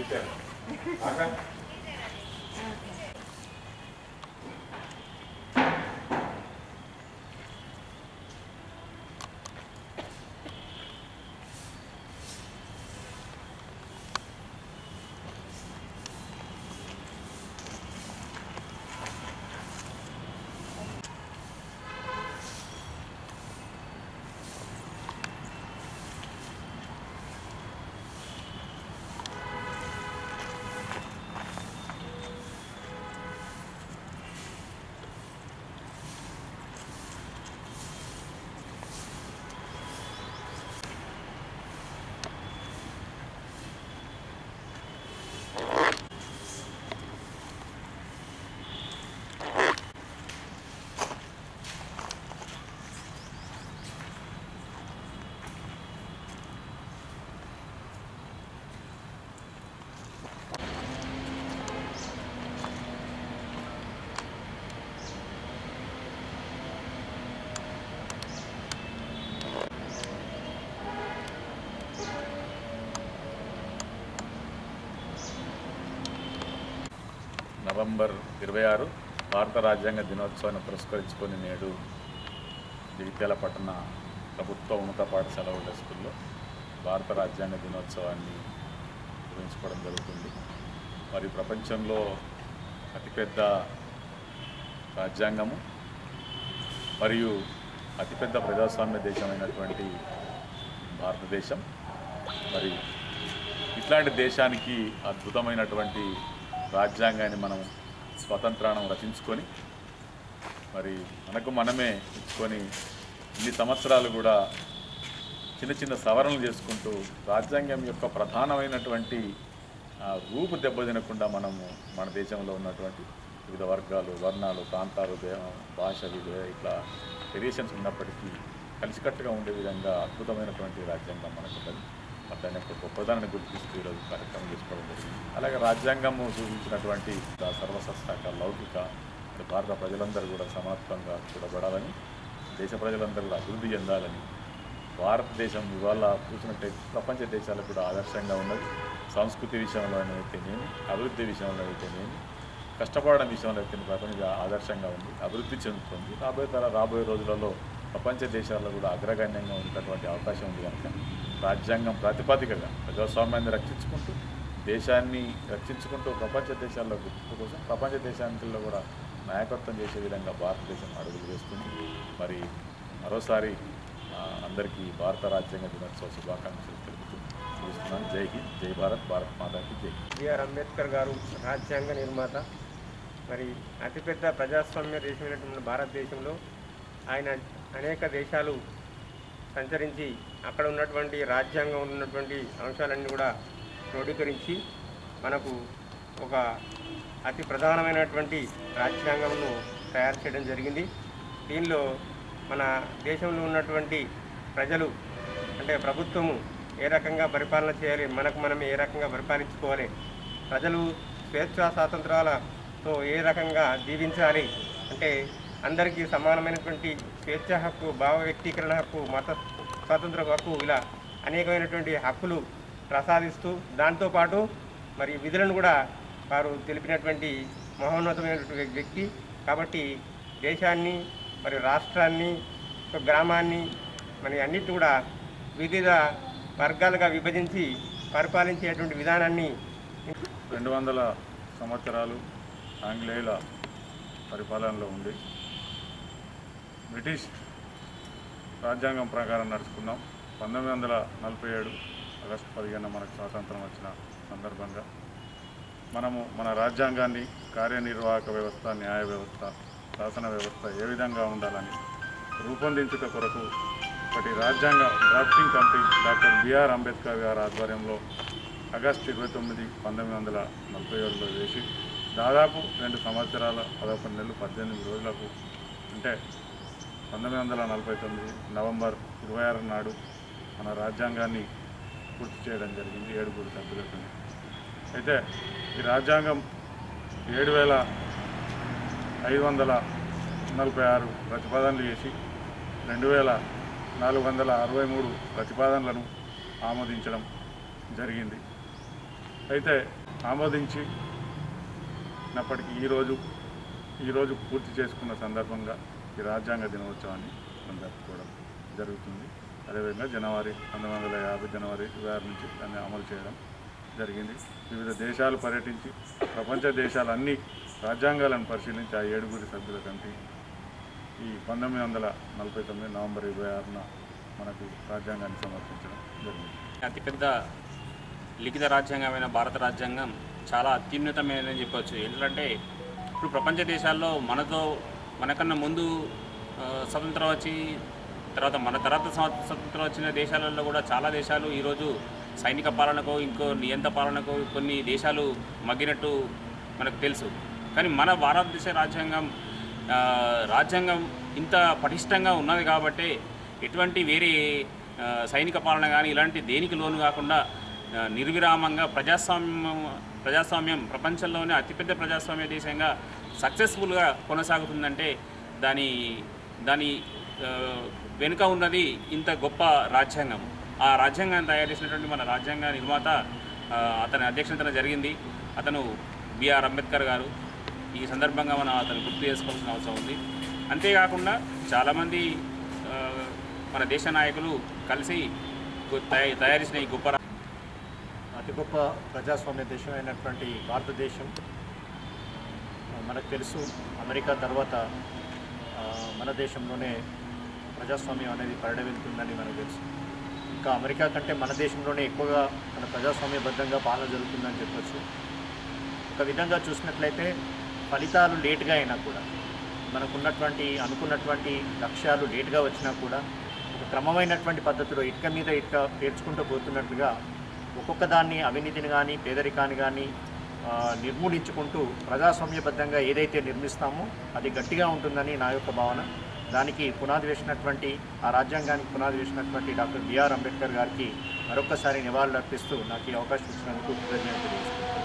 అంతే అక్క నవంబర్ ఇరవై ఆరు భారత రాజ్యాంగ దినోత్సవాన్ని పురస్కరించుకొని నేడు జగిత్యాల పట్టణ ప్రభుత్వ ఉన్నత పాఠశాల ఉండే స్కూల్లో భారత రాజ్యాంగ దినోత్సవాన్ని నిర్వహించుకోవడం జరుగుతుంది మరి ప్రపంచంలో అతిపెద్ద రాజ్యాంగము మరియు అతిపెద్ద ప్రజాస్వామ్య దేశమైనటువంటి భారతదేశం మరి ఇట్లాంటి దేశానికి అద్భుతమైనటువంటి రాజ్యాంగాన్ని మనం స్వతంత్రాన్ని రచించుకొని మరి మనకు మనమే ఇచ్చుకొని ఇన్ని సంవత్సరాలు కూడా చిన్న చిన్న సవరణలు చేసుకుంటూ రాజ్యాంగం యొక్క ప్రధానమైనటువంటి ఆ, రూపు దెబ్బతినకుండా మనము మన దేశంలో ఉన్నటువంటి వివిధ వర్గాలు వర్ణాలు ప్రాంతాలు దే- భాష వివిధ ఇట్లా వేరియేషన్స్ ఉన్నప్పటికీ కలిసికట్టుగా ఉండే విధంగా అద్భుతమైనటువంటి రాజ్యాంగం మనకు ఉన్నది మరి దాని యొక్క గొప్పదాన్ని గుర్తిస్తూ ఈరోజు కార్యక్రమం చేసుకోవడం జరిగింది అలాగే రాజ్యాంగము సూచించినటువంటి ఆ సర్వసత్తాక లౌకిక మరి భారత ప్రజలందరూ కూడా సమానత్వంగా చూడబడాలని దేశ ప్రజలందరూ కూడా అభివృద్ధి చెందాలని భారతదేశం ఇవాళ చూసినట్టయితే ప్రపంచ దేశాలకు కూడా ఆదర్శంగా ఉన్నది సంస్కృతి విషయంలో అయితేనేమి అభివృద్ధి విషయంలో అయితేనేమి కష్టపడడం విషయంలో అయితే ప్రపంచ ఆదర్శంగా ఉంది అభివృద్ధి చెందుతుంది రాబోయే తర రాబోయే రోజులలో ప్రపంచ దేశాల్లో కూడా అగ్రగణ్యంగా ఉండేటటువంటి అవకాశం ఉంది కనుక రాజ్యాంగం ప్రాతిపదికగా ప్రజాస్వామ్యాన్ని రక్షించుకుంటూ దేశాన్ని రక్షించుకుంటూ ప్రపంచ దేశాల్లో గుర్తింపు కోసం ప్రపంచ దేశానికల్లో కూడా నాయకత్వం చేసే విధంగా భారతదేశం అడుగులు వేస్తుంది మరి మరోసారి ఆ, అందరికీ భారత రాజ్యాంగ దినోత్సవ శుభాకాంక్షలు తెలుపుతూ ముగిస్తున్నాను జై హింద్ జై భారత్ భారత్ మాతాకి జై బిఆర్ అంబేద్కర్ గారు రాజ్యాంగ నిర్మాత మరి అతిపెద్ద ప్రజాస్వామ్య దేశమైనటువంటి భారతదేశంలో ఆయన అనేక దేశాలు సంచరించి అక్కడ ఉన్నటువంటి రాజ్యాంగం ఉన్నటువంటి అంశాలన్నీ కూడా క్రోడీకరించి మనకు ఒక అతి ప్రధానమైనటువంటి రాజ్యాంగంను తయారు చేయడం జరిగింది దీనిలో మన దేశంలో ఉన్నటువంటి ప్రజలు అంటే ప్రభుత్వము ఏ రకంగా పరిపాలన చేయాలి మనకు మనం ఏ రకంగా పరిపాలించుకోవాలి ప్రజలు స్వేచ్ఛా స్వాతంత్రాలతో ఏ రకంగా జీవించాలి అంటే అందరికీ సమానమైనటువంటి స్వేచ్ఛ హక్కు భావ వ్యక్తీకరణ హక్కు మత స్వాతంత్ర హక్కు ఇలా అనేకమైనటువంటి హక్కులు ప్రసాదిస్తూ దాంతోపాటు మరి విధులను కూడా వారు తెలిపినటువంటి మహోన్నతమైనటువంటి వ్యక్తి కాబట్టి దేశాన్ని మరి రాష్ట్రాన్ని ఒక గ్రామాన్ని మరి అన్నిటిని కూడా వివిధ వర్గాలుగా విభజించి పరిపాలించేటువంటి విధానాన్ని రెండు వందల సంవత్సరాలు ఆంగ్లేయుల పరిపాలనలో ఉండి బ్రిటిష్ రాజ్యాంగం ప్రకారం నడుచుకున్నాం పంతొమ్మిది వందల నలభై ఏడు ఆగస్టు పదిహేను మనకు స్వాతంత్రం వచ్చిన సందర్భంగా మనము మన రాజ్యాంగాన్ని కార్యనిర్వాహక వ్యవస్థ న్యాయ వ్యవస్థ శాసన వ్యవస్థ ఏ విధంగా ఉండాలని రూపొందించుట కొరకు ఒకటి రాజ్యాంగ drafting committee doctor B R Ambedkar గారి ఆధ్వర్యంలో ఆగస్టు ఇరవై తొమ్మిది పంతొమ్మిది వందల నలభై ఏడులో వేసి దాదాపు రెండు సంవత్సరాల పదకొండు నెలలు పద్దెనిమిది రోజులకు అంటే పంతొమ్మిది వందల నలభై తొమ్మిది నవంబర్ ఇరవై ఆరు నాడు మన రాజ్యాంగాన్ని పూర్తి చేయడం జరిగింది ఏడుగురు సభ్యులతో అయితే ఈ రాజ్యాంగం ఏడు వేల ఐదు వందల నలభై ఆరు ప్రతిపాదనలు చేసి రెండు వేల నాలుగు వందల అరవై మూడు ప్రతిపాదనలను ఆమోదించడం జరిగింది అయితే ఆమోదించి నప్పటికీ ఈరోజు ఈరోజు పూర్తి చేసుకున్న సందర్భంగా ఈ రాజ్యాంగ దినోత్సవాన్ని మనం జరుపుకోవడం జరుగుతుంది అదేవిధంగా జనవరి పంతొమ్మిది వందల యాభై జనవరి ఇరవై ఆరు నుంచి దాన్ని అమలు చేయడం జరిగింది వివిధ దేశాలు పర్యటించి ప్రపంచ దేశాలన్నీ రాజ్యాంగాలను పరిశీలించి ఆ ఏడుగురి సభ్యుల కమిటీ ఈ పంతొమ్మిది వందల నలభై తొమ్మిది నవంబర్ ఇరవై ఆరున మనకు రాజ్యాంగాన్ని సమర్పించడం జరిగింది అతిపెద్ద లిఖిత రాజ్యాంగమైన భారత రాజ్యాంగం చాలా అత్యున్నతమైనదని చెప్పవచ్చు ఎందుకంటే ఇప్పుడు ప్రపంచ దేశాల్లో మనతో మనకన్నా ముందు ఆ, స్వతంత్రం వచ్చి తర్వాత మన తర్వాత స్వ- స్వతంత్రం వచ్చిన దేశాలలో కూడా చాలా దేశాలు ఈరోజు సైనిక పాలనకు ఇంకో నియంత పాలనకు కొన్ని దేశాలు మగ్గినట్టు మనకు తెలుసు కానీ మన భారతదేశ రాజ్యాంగం ఆ, రాజ్యాంగం ఇంత పటిష్టంగా ఉన్నది కాబట్టి ఎటువంటి వేరే ఆ, సైనిక పాలన కానీ ఇలాంటి దేనికి లోను కాకుండా ఆ, నిర్విరామంగా ప్రజాస్వామ్యం ప్రజాస్వామ్యం ప్రపంచంలోనే అతిపెద్ద ప్రజాస్వామ్య దేశంగా సక్సెస్ఫుల్గా కొనసాగుతుందంటే దాని దాని ఆ, వెనుక ఉన్నది ఇంత గొప్ప రాజ్యాంగం ఆ రాజ్యాంగాన్ని తయారు చేసినటువంటి మన రాజ్యాంగ నిర్మాత ఆ, అతని అధ్యక్షతన జరిగింది అతను బిఆర్ అంబేద్కర్ గారు ఈ సందర్భంగా మనం అతను గుర్తు చేసుకోవాల్సిన అవసరం ఉంది అంతేకాకుండా చాలామంది ఆ, మన దేశ నాయకులు కలిసి గు- తయ- తయారు చేసిన ఈ గొప్ప రా- అతి గొప్ప ప్రజాస్వామ్య దేశం అయినటువంటి భారతదేశం ఆ, మనకు తెలుసు అమెరికా తర్వాత ఆ, మన దేశంలోనే ప్రజాస్వామ్యం అనేది పరిడవిల్తుందని మనకు తెలుసు ఇంకా అమెరికా కంటే మన దేశంలోనే ఎక్కువగా మన ప్రజాస్వామ్యబద్ధంగా పాలన జరుగుతుందని చెప్పొచ్చు ఒక విధంగా చూసినట్లయితే ఫలితాలు లేటుగా అయినా కూడా మనకున్నటువంటి అనుకున్నటువంటి లక్ష్యాలు లేటుగా వచ్చినా కూడా ఒక క్రమమైనటువంటి పద్ధతిలో ఇటుక మీద ఇటుక పేర్చుకుంటూ పోతున్నట్లుగా ఒక్కొక్క దాన్ని అవినీతిని కానీ పేదరికాన్ని కానీ ఆ, నిర్మూలించుకుంటూ ప్రజాస్వామ్యబద్ధంగా ఏదైతే నిర్మిస్తామో అది గట్టిగా ఉంటుందని నా యొక్క భావన దానికి పునాది వేసినటువంటి ఆ రాజ్యాంగానికి పునాది వేసినటువంటి డాక్టర్ బిఆర్ అంబేద్కర్ గారికి మరొక్కసారి నివాళులు అర్పిస్తూ నాకు ఈ అవకాశం ఇచ్చినందుకు కృతజ్ఞతలు తెలియజేస్తున్నాను